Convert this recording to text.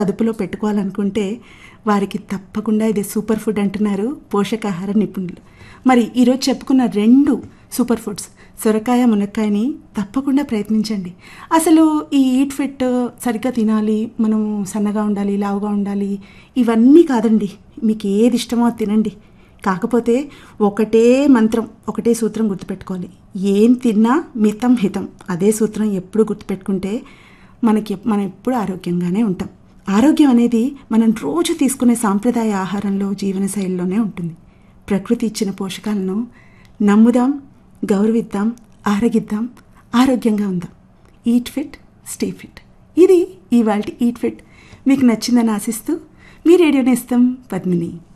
అదుపులో పెట్టుకోవాలనుకుంటే వారికి తప్పకుండా ఇది సూపర్ ఫుడ్ అంటున్నారు పోషకాహార నిపుణులు మరి ఈరోజు చెప్పుకున్న రెండు సూపర్ ఫుడ్స్ సొరకాయ మునక్కాయని తప్పకుండా ప్రయత్నించండి అసలు ఈ ఈట్ ఫిట్ సరిగ్గా తినాలి మనం సన్నగా ఉండాలి లావుగా ఉండాలి ఇవన్నీ కాదండి మీకు ఏది ఇష్టమో అది తినండి కాకపోతే ఒకటే మంత్రం ఒకటే సూత్రం గుర్తుపెట్టుకోవాలి ఏం తిన్నా మితం హితం అదే సూత్రం ఎప్పుడు గుర్తుపెట్టుకుంటే మనకి మనం ఎప్పుడు ఆరోగ్యంగానే ఉంటాం ఆరోగ్యం అనేది మనం రోజు తీసుకునే సాంప్రదాయ ఆహారంలో జీవనశైలిలోనే ఉంటుంది ప్రకృతి ఇచ్చిన పోషకాలను నమ్ముదాం గౌరవిద్దాం ఆరగిద్దాం ఆరోగ్యంగా ఉందాం ఈట్ ఫిట్ స్టే ఫిట్ ఇది ఇవాళ ఈట్ ఫిట్ మీకు నచ్చిందని ఆశిస్తూ మీ రేడియో నేస్తం పద్మిని